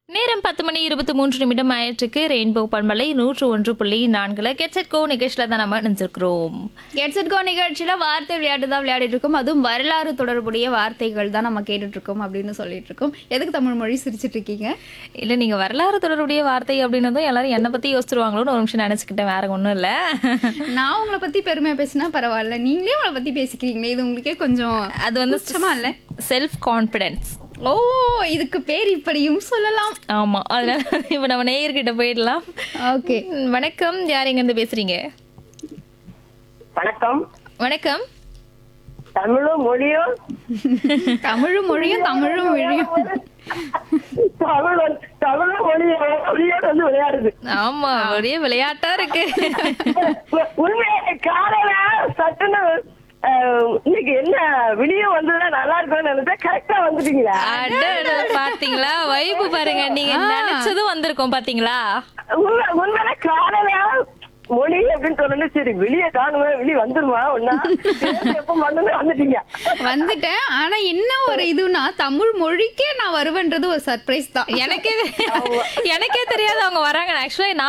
நேரம் பத்து மணி இருபத்தி மூன்று நிமிடம் ஆயிற்றுக்கு ரெயின்போ பண்பலை நூற்று ஒன்று புள்ளி நான்குல கெட்செட் கோ நிகழ்ச்சியில் தான் நம்ம நினைச்சிருக்கிறோம் கெட்ஸெட் கோ நிகழ்ச்சியில வார்த்தை விளையாட்டு தான் விளையாடிட்டு இருக்கோம் அதுவும் வரலாறு தொடர்புடைய வார்த்தைகள் தான் நம்ம கேட்டுட்டு இருக்கோம் அப்படின்னு சொல்லிட்டு இருக்கோம் எதுக்கு தமிழ் மொழி சிரிச்சிட்டு இருக்கீங்க இல்லை நீங்கள் வரலாறு தொடர்புடைய வார்த்தை அப்படின்னதும் எல்லாரும் என்னை பற்றி யோசிச்சிருவாங்களோன்னு ஒரு நிமிஷம் நினச்சிக்கிட்டேன் வேற ஒன்றும் இல்லை நான் உங்களை பத்தி பெருமையா பேசினா பரவாயில்ல நீங்களே உங்களை பத்தி பேசிக்கிறீங்களே இது உங்களுக்கே கொஞ்சம் அது வந்து சுத்தமா இல்ல செல்ஃப் கான்ஃபிடென்ஸ் ஓ இதுக்கு பேர் இப்படியும் சொல்லலாம் ஆமாம் அதனால இப்போ நம்ம நேயர்கிட்ட போயிடலாம் ஓகே ம், வணக்கம் யார் எங்கேருந்து பேசுறீங்க வணக்கம் வணக்கம் தமிழும் மொழியும் தமிழும் மொழியும் தமிழும் மொழியும் தமிழ் வந்து- தமிழும் மொழியும் மொழியோட வந்து விளையாடுது ஆமா ஒரே விளையாட்டா இருக்கு உ- உண்மையா காலையில சட்டுன்னு அஹ், இன்னைக்கு என்ன விடியும் வந்ததுன்னா நல்லா இருக்கும்னு நினைச்சா கரெக்டா வந்துட்டீங்களா அடடா, பாத்தீங்களா வைப்பு பாருங்க நீங்க நினைச்சதும் வந்திருக்கோம் பாத்தீங்களா உண்மை உண்மையில காலையில மொழி அப்படின்னு சொன்னோன்னே சரி வெளியே காணுமே வெளியே வந்துருமா ஒன்னா எப்ப பண்ணு வந்துட்டீங்க வந்துட்டேன் ஆனா என்ன ஒரு இதுனா தமிழ் மொழிக்கே நான் வருவேன்றது ஒரு சர்ப்ரைஸ் தான் எனக்கே எனக்கே தெரியாது அவங்க வராங்க ஆக்சுவலா